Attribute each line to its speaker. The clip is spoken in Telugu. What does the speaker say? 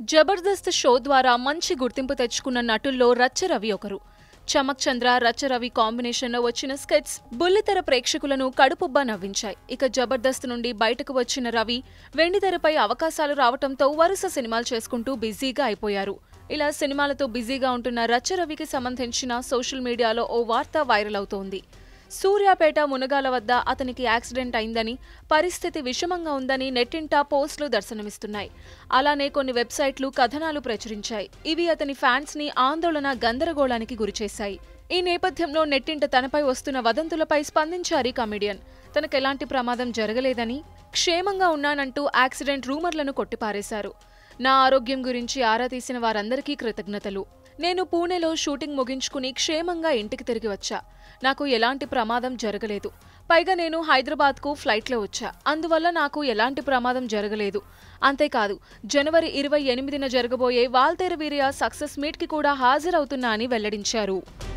Speaker 1: జబర్దస్త్ షో ద్వారా మంచి గుర్తింపు తెచ్చుకున్న నటుల్లో రచ్చ రవి ఒకరు చమక్ చంద్ర రచ్చ రవి కాంబినేషన్లో వచ్చిన స్కెట్స్ బుల్లితెర ప్రేక్షకులను కడుపుబ్బా నవ్వించాయి ఇక జబర్దస్త్ నుండి బయటకు వచ్చిన రవి వెండితెరపై అవకాశాలు రావటంతో వరుస సినిమాలు చేసుకుంటూ బిజీగా అయిపోయారు ఇలా సినిమాలతో బిజీగా ఉంటున్న రచ్చ రవికి సంబంధించిన సోషల్ మీడియాలో ఓ వార్త వైరల్ అవుతోంది సూర్యాపేట మునగాల వద్ద అతనికి యాక్సిడెంట్ అయిందని పరిస్థితి విషమంగా ఉందని నెట్టింటా పోస్టులు దర్శనమిస్తున్నాయి అలానే కొన్ని వెబ్సైట్లు కథనాలు ప్రచురించాయి ఇవి అతని ఫ్యాన్స్ ని ఆందోళన గందరగోళానికి గురిచేశాయి ఈ నేపథ్యంలో నెట్టింట తనపై వస్తున్న వదంతులపై స్పందించారు కమెడియన్ తనకెలాంటి ప్రమాదం జరగలేదని క్షేమంగా ఉన్నానంటూ యాక్సిడెంట్ రూమర్లను కొట్టిపారేశారు నా ఆరోగ్యం గురించి ఆరా తీసిన వారందరికీ కృతజ్ఞతలు నేను పూణేలో షూటింగ్ ముగించుకుని క్షేమంగా ఇంటికి తిరిగి వచ్చా నాకు ఎలాంటి ప్రమాదం జరగలేదు పైగా నేను హైదరాబాద్కు ఫ్లైట్లో వచ్చా అందువల్ల నాకు ఎలాంటి ప్రమాదం జరగలేదు అంతేకాదు జనవరి ఇరవై ఎనిమిదిన జరగబోయే వాల్తేరు వీరియా సక్సెస్ మీట్కి కూడా హాజరవుతున్నా అని వెల్లడించారు